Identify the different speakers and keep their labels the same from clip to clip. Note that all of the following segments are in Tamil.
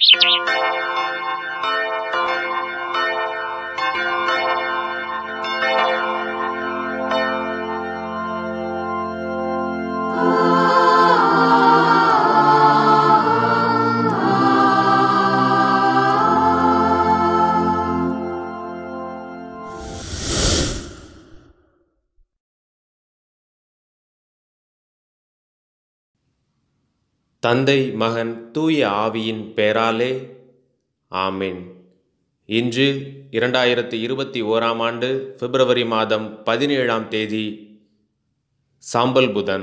Speaker 1: தந்தை மகன் தூய ஆவியின் பெயராலே ஆமென் இன்று இரண்டாயிரத்தி இருபத்தி ஓராம் ஆண்டு பிப்ரவரி மாதம் பதினேழாம் தேதி சாம்பல் புதன்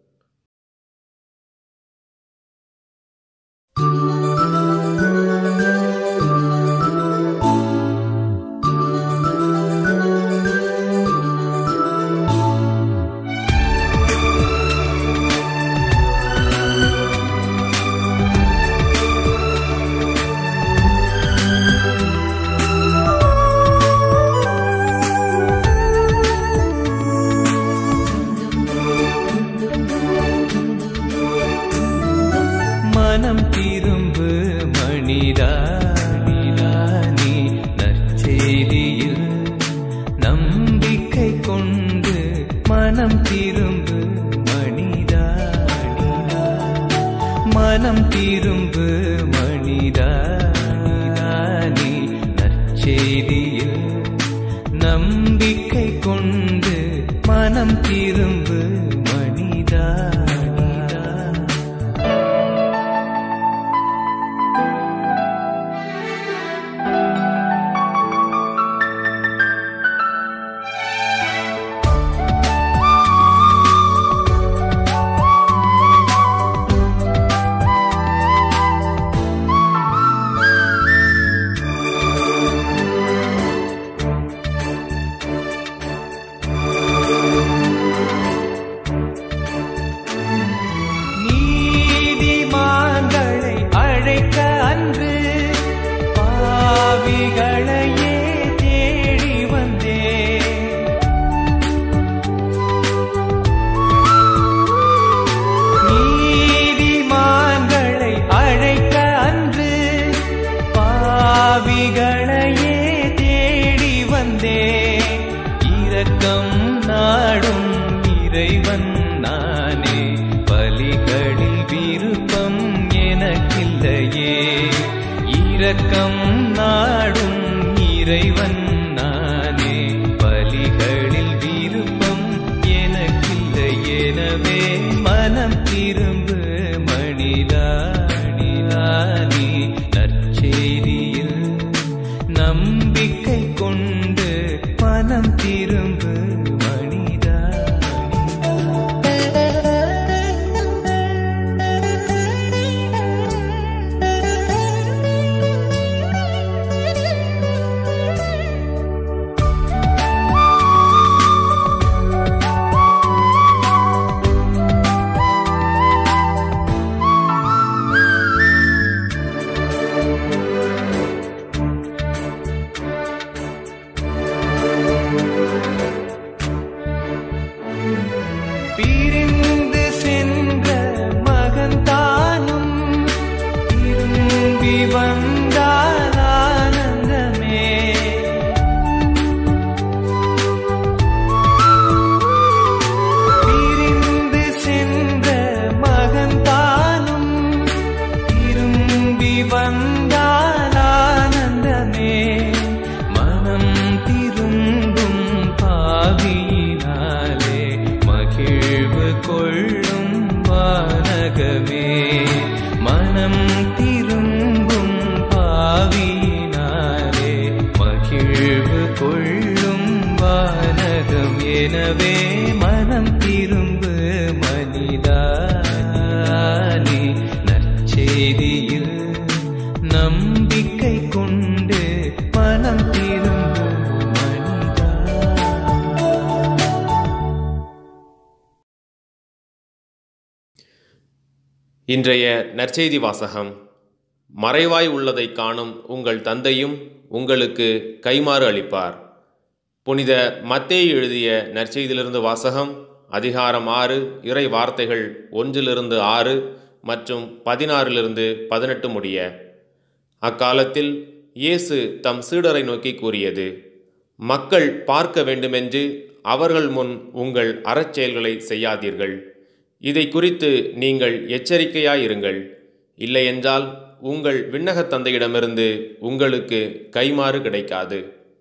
Speaker 2: மனம் திரும்பு மணிதா நீ நற்செய்தியில் நம்பிக்கை கொண்டு மனம் திரும்பு மணிதா மனம் திரும்பு மணிதா நீ நற்செய்தியில் நம்பிக்கை கொண்டு மனம் திரும்பு மணிதா நீதிமான்களை அழைக்க அன்று பாவிகளையே தேடி வந்தே நீதிமான்களை அழைக்க அன்று பாவிகளையே தேடி வந்தே இரக்கம் நாடும் இறைவன் நானே பலிகளில் விருப்பம் எனக்கில்லையே இரக்கம் நாடும் இறைவன் நானே பலிகளில் விருப்பம் எனக்கில்லை எனவே மனம் திரும்பு மணிதானிலானி நற்செய்தியில் நம்பிக்கை கொண்டு மனம் திரும்பு மணிதா பிரிந்து சென்ற மகன் தானும் திரும்பி வந்தால் ஆனந்தமே பிரிந்து சென்ற மகன் தானும் திரும்பி வந்தால் ஆனந்தமே மனம் திரும்பும் பாவியினாலே மகிழ்வு கொள்ளும் வானகமே மனம் திரும்பும் பாவியினாலே மகிழ்வு கொள்ளும் வானகம் எனவே மனம் திரும்பு மனிதானி நற்செய்தியில் நம்பிக்கை கொண்டு மனம் திரும்பு மனிதா
Speaker 1: இன்றைய நற்செய்தி வாசகம் மறைவாய் உள்ளதை காணும் உங்கள் தந்தையும் உங்களுக்கு கைமாறு அளிப்பார் புனித மத்தேயு எழுதிய நற்செய்தியிலிருந்து வாசகம் அதிகாரம் ஆறு இறை வார்த்தைகள் ஒன்றிலிருந்து ஆறு மற்றும் பதினாறிலிருந்து பதினெட்டு முடிய அக்காலத்தில் இயேசு தம் சீடரை நோக்கி கூறியது மக்கள் பார்க்க வேண்டுமென்று அவர்கள் முன் உங்கள் அறச்செயல்களை செய்யாதீர்கள் இதை குறித்து நீங்கள் எச்சரிக்கையாயிருங்கள் இல்லையென்றால் உங்கள் விண்ணகத் தந்தையிடமிருந்து உங்களுக்கு கைமாறு கிடைக்காது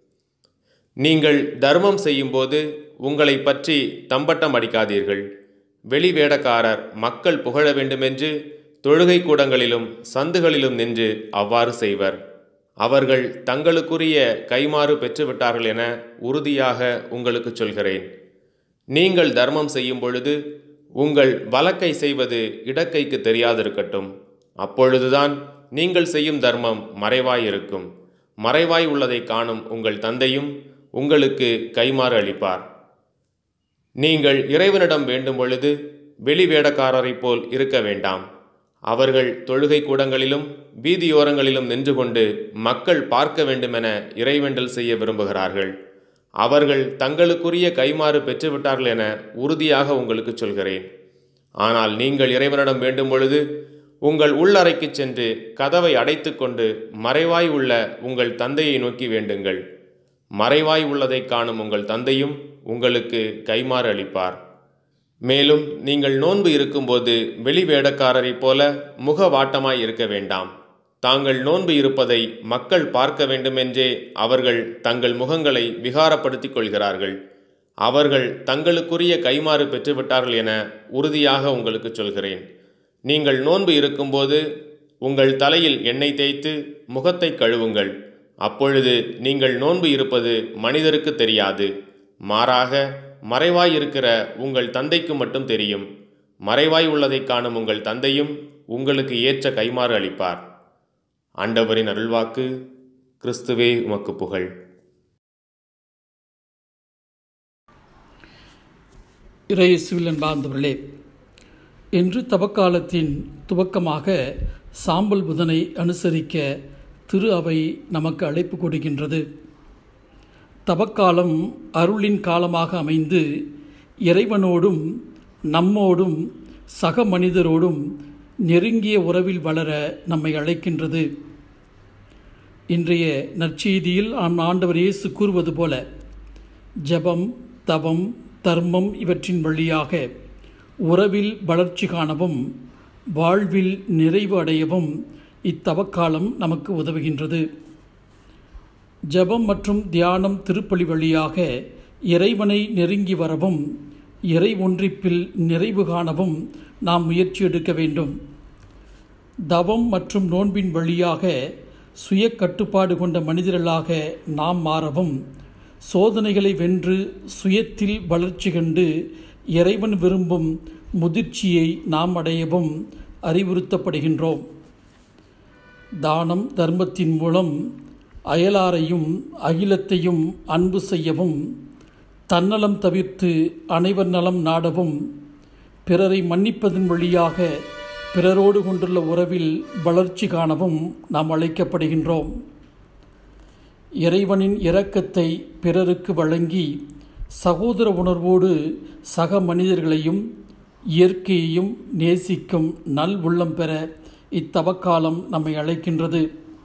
Speaker 1: நீங்கள் தர்மம் செய்யும்போது உங்களை பற்றி தம்பட்டம் அடிக்காதீர்கள் வெளி வேடக்காரர் மக்கள் புகழ வேண்டுமென்று தொழுகை கூடங்களிலும் சந்துகளிலும் நின்று அவ்வாறு செய்வர் அவர்கள் தங்களுக்குரிய கைமாறு பெற்றுவிட்டார்கள் என உறுதியாக உங்களுக்கு சொல்கிறேன் நீங்கள் தர்மம் செய்யும் பொழுது உங்கள் வலக்கை செய்வது இடக்கைக்கு தெரியாதிருக்கட்டும் அப்பொழுதுதான் நீங்கள் செய்யும் தர்மம் மறைவாயிருக்கும் மறைவாய் உள்ளதை காணும் உங்கள் தந்தையும் உங்களுக்கு கைமாறு அளிப்பார் நீங்கள் இறைவனிடம் வேண்டும் பொழுது வெளி வேடக்காரரைப் போல் இருக்க வேண்டாம் அவர்கள் தொழுகை கூடங்களிலும் வீதியோரங்களிலும் நின்று கொண்டு மக்கள் பார்க்க வேண்டுமென இறைவேண்டல் செய்ய விரும்புகிறார்கள் அவர்கள் தங்களுக்குரிய கைமாறு பெற்றுவிட்டார்கள் என உறுதியாக உங்களுக்கு சொல்கிறேன் ஆனால் நீங்கள் இறைவனிடம் வேண்டும் பொழுது உங்கள் உள்ளறைக்குச் சென்று கதவை அடைத்துக்கொண்டு மறைவாய் உள்ள உங்கள் தந்தையை நோக்கி வேண்டுங்கள் மறைவாய் உள்ளதை காணும் உங்கள் தந்தையும் உங்களுக்கு கைமாறு அளிப்பார் மேலும் நீங்கள் நோன்பு இருக்கும்போது வெளி வேடக்காரரைப் போல முகவாட்டமாய் இருக்க வேண்டாம் தாங்கள் நோன்பு இருப்பதை மக்கள் பார்க்க வேண்டுமென்றே அவர்கள் தங்கள் முகங்களை விகாரப்படுத்திக் கொள்கிறார்கள் அவர்கள் தங்களுக்குரிய கைமாறு பெற்றுவிட்டார்கள் என உறுதியாக உங்களுக்கு சொல்கிறேன் நீங்கள் நோன்பு இருக்கும்போது உங்கள் தலையில் எண்ணெய் தேய்த்து முகத்தை கழுவுங்கள் அப்பொழுது நீங்கள் நோன்பு இருப்பது மனிதருக்கு தெரியாது மாறாக மறைவாய் இருக்கிற உங்கள் தந்தைக்கு மட்டும் தெரியும் மறைவாய் உள்ளதை காணும் உங்கள் தந்தையும் உங்களுக்கு ஏற்ற கைமாறு அளிப்பார் ஆண்டவரின் அருள்வாக்கு கிறிஸ்துவே உமக்கு புகழ்
Speaker 3: இறையேசுவில் அன்பார்ந்தவர்களே இன்று தவக்காலத்தின் துவக்கமாக சாம்பல் புதனை அனுசரிக்க திரு அவை நமக்கு அழைப்பு கொடுக்கின்றது தவக்காலம் அருளின் காலமாக அமைந்து இறைவனோடும் நம்மோடும் சக மனிதரோடும் நெருங்கிய உறவில் வளர நம்மை அழைக்கின்றது இன்றைய நற்செய்தியில் ஆம் ஆண்டவர் இயேசு கூறுவது போல ஜெபம் தவம் தர்மம் இவற்றின் வழியாக உறவில் வளர்ச்சி காணவும் வாழ்வில் நிறைவு அடையவும் இத்தவக்காலம் நமக்கு உதவுகின்றது ஜெபம் மற்றும் தியானம் திருப்பலி வழியாக இறைவனை நெருங்கி வரவும் இறை ஒன்றிப்பில் நிறைவு காணவும் நாம் முயற்சி எடுக்க வேண்டும் தவம் மற்றும் நோன்பின் வழியாக சுய கட்டுப்பாடு கொண்ட மனிதர்களாக நாம் மாறவும் சோதனைகளை வென்று சுயத்தில் வளர்ச்சி கண்டு இறைவன் விரும்பும் முதிர்ச்சியை நாம் அடையவும் அறிவுறுத்தப்படுகின்றோம் தானம் தர்மத்தின் மூலம் அயலாரையும் அகிலத்தையும் அன்பு செய்யவும் தன்னலம் தவிர்த்து அனைவர் நலம் நாடவும் பிறரை மன்னிப்பதன் வழியாக பிறரோடு கொண்டுள்ள உறவில் வளர்ச்சி காணவும் நாம் அழைக்கப்படுகின்றோம் இறைவனின் இரக்கத்தை பிறருக்கு வழங்கி சகோதர உணர்வோடு சக மனிதர்களையும் இயற்கையையும் நேசிக்கும் நல் உள்ளம் பெற இத்தவக்காலம் நம்மை அழைக்கின்றது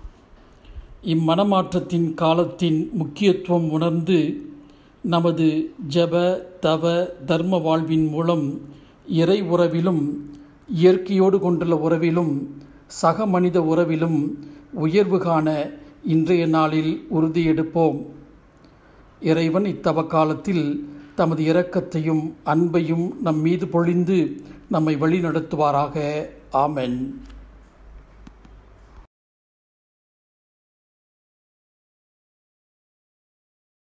Speaker 3: இம்மனமாற்றத்தின் காலத்தின் முக்கியத்துவம் உணர்ந்து நமது ஜப தவ தர்ம வாழ்வின் மூலம் இறை உறவிலும் இயற்கையோடு கொண்டுள்ள உறவிலும் சக மனித உறவிலும் உயர்வு காண இன்றைய நாளில் உறுதியெடுப்போம் இறைவன் இத்தவ காலத்தில் தமது இரக்கத்தையும் அன்பையும் நம் மீது பொழிந்து நம்மை வழி நடத்துவாராக ஆமென்